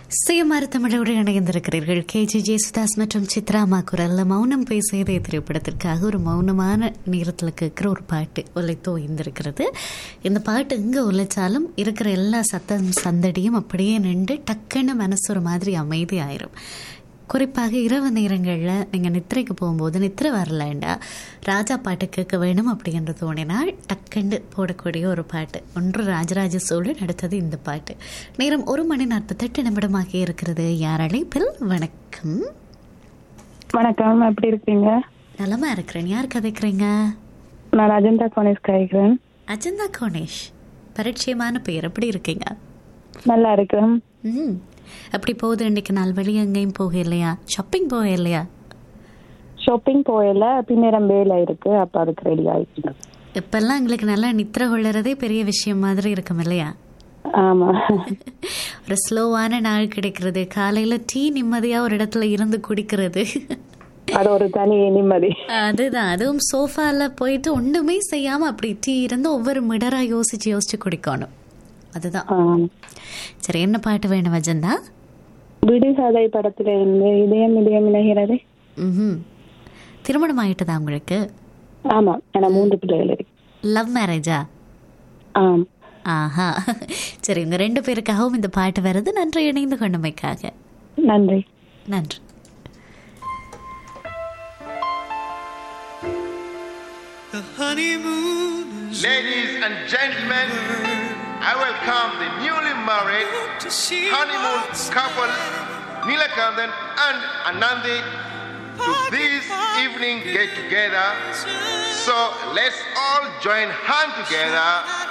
சுயமாறு தமிழோடு இணைந்திருக்கிறீர்கள் K G Yesudas மற்றும் சித்ராமா குரல்ல மௌனம் பேசியதே திரைப்படத்திற்காக ஒரு மௌனமான நேரத்தில் கேட்குற ஒரு பாட்டு ஒலைத்தோ இருந்திருக்கிறது இந்த பாட்டு எங்கே ஒலைச்சாலும் இருக்கிற எல்லா சத்தம் சந்தடியும் அப்படியே நின்று டக்குன்னு மனசு ஒரு மாதிரி அமைதி ஆயிரும் குறிப்பாக இரவு நேரங்களில் நீங்கள் நித்திரைக்கு போகும்போது நித்திரை வரலண்டா ராஜா பாட்டு கேட்க வேணும் அப்படின்ற தோணினால் டக்குண்டு போடக்கூடிய ஒரு பாட்டு ஒன்று ராஜராஜ சோழன் அடுத்தது இந்த பாட்டு நேரம் ஒரு மணி நாற்பத்தெட்டு நிமிடமாக இருக்கிறது யார் அழைப்பில் வணக்கம் வணக்கம் எப்படி இருக்கீங்க நலமா இருக்கிறேன் யார் கதைக்கிறீங்க நான் அஜந்தா கோனேஷ் கழிக்கிறேன் அஜந்தா கோணேஷ் பரிச்சயமான பேர் எப்படி இருக்கீங்க நல்லா இருக்கிறேன் ம் அப்படி போகுது இன்னைக்கு நாள் வெளியே எங்கேயும் போக இல்லையா ஷாப்பிங் போக இல்லையா ஷாப்பிங் போயல பின்னேரம் வேலை இருக்கு அப்ப அதுக்கு ரெடி ஆயிடுச்சு இப்பெல்லாம் எங்களுக்கு நல்லா நித்திர கொள்ளுறதே பெரிய விஷயம் மாதிரி இருக்கும் இல்லையா ஆமா ஒரு ஸ்லோவான நாள் கிடைக்கிறது காலையில டீ நிம்மதியா ஒரு இடத்துல இருந்து குடிக்கிறது அது ஒரு தனி நிம்மதி அதுதான் அதுவும் சோஃபால போயிட்டு ஒண்ணுமே செய்யாம அப்படி டீ இருந்து ஒவ்வொரு மிடரா யோசிச்சு யோசிச்சு குடிக்கணும் அதுதான் ஆம். சரி என்ன பாட்டு வேணும் அஜந்தா விடுகதை படத்துல இருந்து இதயம் இதயம் இணைகிறது ம் திருமணம் ஆயிட்டதா உங்களுக்கு ஆமா ஆனா மூன்று பிள்ளைகள் இருக்கு லவ் மேரேஜா ஆம் ஆஹா சரி உங்க ரெண்டு பேருக்காகவும் இந்த பாட்டு வருது நன்றி இணைந்து கொண்டமைக்காக நன்றி நன்றி The honeymoon is Ladies and gentlemen, I welcome the newly married to see honeymoon what's couple Nilakandan and Anandi to this evening get together. So let's all join hand together